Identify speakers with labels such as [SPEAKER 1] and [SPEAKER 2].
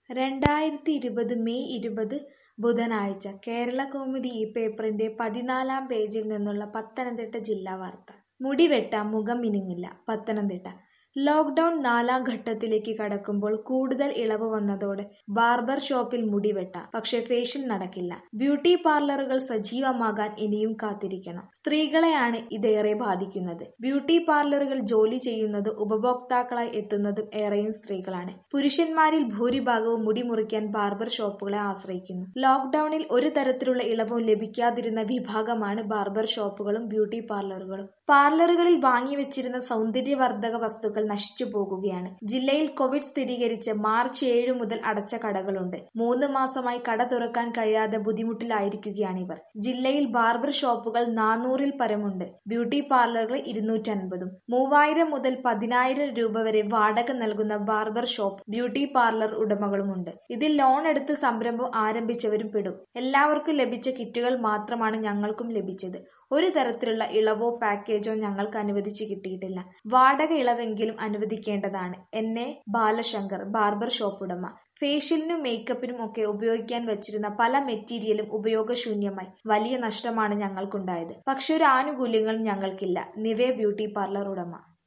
[SPEAKER 1] രണ്ടായിരത്തി ഇരുപത് മെയ് ഇരുപത് ബുധനാഴ്ച കേരളകൗമുദി ഈ പേപ്പറിന്റെ പതിനാലാം പേജിൽ നിന്നുള്ള പത്തനംതിട്ട ജില്ലാ വാർത്ത മുടി വെട്ടാം മുഖം മിനുങ്ങില്ല പത്തനംതിട്ട ലോക്ക്ഡൌൺ നാലാം ഘട്ടത്തിലേക്ക് കടക്കുമ്പോൾ കൂടുതൽ ഇളവ് വന്നതോടെ ബാർബർ ഷോപ്പിൽ മുടി വെട്ടാം പക്ഷേ ഫേഷ്യൽ നടക്കില്ല ബ്യൂട്ടി പാർലറുകൾ സജീവമാകാൻ ഇനിയും കാത്തിരിക്കണം സ്ത്രീകളെയാണ് ഇതേറെ ബാധിക്കുന്നത് ബ്യൂട്ടി പാർലറുകൾ ജോലി ചെയ്യുന്നതും ഉപഭോക്താക്കളായി എത്തുന്നതും ഏറെയും സ്ത്രീകളാണ് പുരുഷന്മാരിൽ ഭൂരിഭാഗവും മുടി മുറിക്കാൻ ബാർബർ ഷോപ്പുകളെ ആശ്രയിക്കുന്നു ലോക്ക്ഡൌണിൽ ഒരു തരത്തിലുള്ള ഇളവും ലഭിക്കാതിരുന്ന വിഭാഗമാണ് ബാർബർ ഷോപ്പുകളും ബ്യൂട്ടി പാർലറുകളും പാർലറുകളിൽ വാങ്ങിവെച്ചിരുന്ന സൗന്ദര്യവർദ്ധക വസ്തുക്കൾ നശിച്ചു പോകുകയാണ് ജില്ലയിൽ കോവിഡ് സ്ഥിരീകരിച്ച് മാർച്ച് ഏഴ് മുതൽ അടച്ച കടകളുണ്ട് മൂന്ന് മാസമായി കട തുറക്കാൻ കഴിയാതെ ബുദ്ധിമുട്ടിലായിരിക്കുകയാണിവർ ജില്ലയിൽ ബാർബർ ഷോപ്പുകൾ നാനൂറിൽ പരമുണ്ട് ബ്യൂട്ടി പാർലറുകൾ ഇരുന്നൂറ്റൻപതും മൂവായിരം മുതൽ പതിനായിരം രൂപ വരെ വാടക നൽകുന്ന ബാർബർ ഷോപ്പ് ബ്യൂട്ടി പാർലർ ഉടമകളുമുണ്ട് ഇതിൽ ലോൺ എടുത്ത് സംരംഭം ആരംഭിച്ചവരും പെടും എല്ലാവർക്കും ലഭിച്ച കിറ്റുകൾ മാത്രമാണ് ഞങ്ങൾക്കും ലഭിച്ചത് ഒരു തരത്തിലുള്ള ഇളവോ പാക്കേജോ ഞങ്ങൾക്ക് അനുവദിച്ചു കിട്ടിയിട്ടില്ല വാടക ഇളവെങ്കിലും അനുവദിക്കേണ്ടതാണ് എന്നെ ബാലശങ്കർ ബാർബർ ഷോപ്പ് ഉടമ ഫേഷ്യലിനും മേക്കപ്പിനും ഒക്കെ ഉപയോഗിക്കാൻ വെച്ചിരുന്ന പല മെറ്റീരിയലും ഉപയോഗശൂന്യമായി വലിയ നഷ്ടമാണ് ഞങ്ങൾക്കുണ്ടായത് പക്ഷെ ഒരു ആനുകൂല്യങ്ങളും ഞങ്ങൾക്കില്ല നിവേ ബ്യൂട്ടി പാർലർ ഉടമ